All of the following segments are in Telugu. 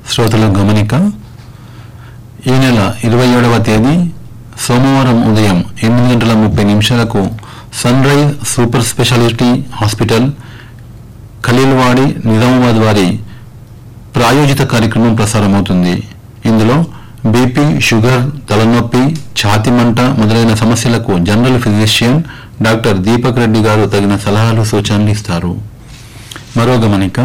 శ్రోతల గమనిక ఈ నెల ఇరవై ఏడవ తేదీ సోమవారం ఉదయం ఎనిమిది గంటల ముప్పై నిమిషాలకు Sunrise super speciality hospital Khaleelwadi Nizamabad వారి ప్రాయోజిత కార్యక్రమం ప్రసారమవుతుంది ఇందులో బీపీ షుగర్ తలనొప్పి ఛాతి మంట మొదలైన సమస్యలకు general physician doctor Deepak Reddy garu తగిన సలహాలు సూచనలు ఇస్తారు మరో గమనిక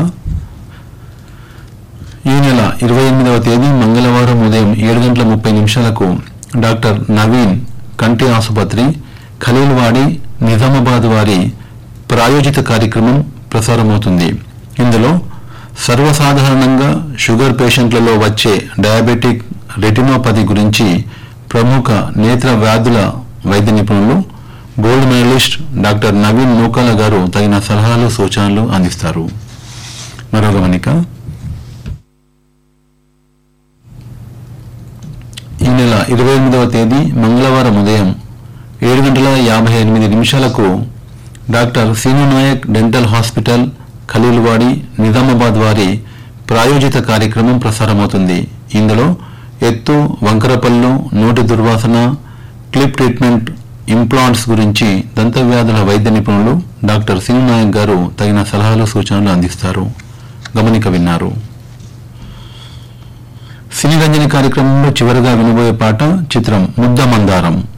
ఈ నెల ఇరవై ఎనిమిదవ తేదీ మంగళవారం ఉదయం ఏడు గంటల ముప్పై నిమిషాలకు డాక్టర్ నవీన్ కంటి ఆసుపత్రి ఖలీల్వాడి నిజామాబాద్ వారి ప్రాయోజిత కార్యక్రమం ప్రసారమవుతుంది ఇందులో సర్వసాధారణంగా షుగర్ పేషెంట్లలో వచ్చే డయాబెటిక్ రెటినోపతి గురించి ప్రముఖ నేత్ర వ్యాధుల వైద్య నిపుణులు gold medallist doctor Naveen Nookala garu తగిన సలహాలు సూచనలు అందిస్తారు మరో గమనిక ఈ నెల ఇరవై ఎనిమిదవ తేదీ మంగళవారం ఉదయం ఏడు గంటల యాభై ఎనిమిది నిమిషాలకు doctor Seenu Naik dental hospital Khaleelwadi Nizamabad వారి ప్రాయోజిత కార్యక్రమం ప్రసారమవుతుంది ఇందులో ఎత్తు వంకరపల్లు నోటి దుర్వాసన క్లిప్ ట్రీట్మెంట్ ఇంప్లాంట్స్ గురించి దంత వ్యాధుల వైద్య నిపుణులు డాక్టర్ సీను నాయక్ గారు తగిన సలహాలు సూచనలు అందిస్తారు గమనిక విన్నారు సినీ రంజని కార్యక్రమంలో చివరిగా వినబోయే పాట చిత్రం ముద్ద మందారం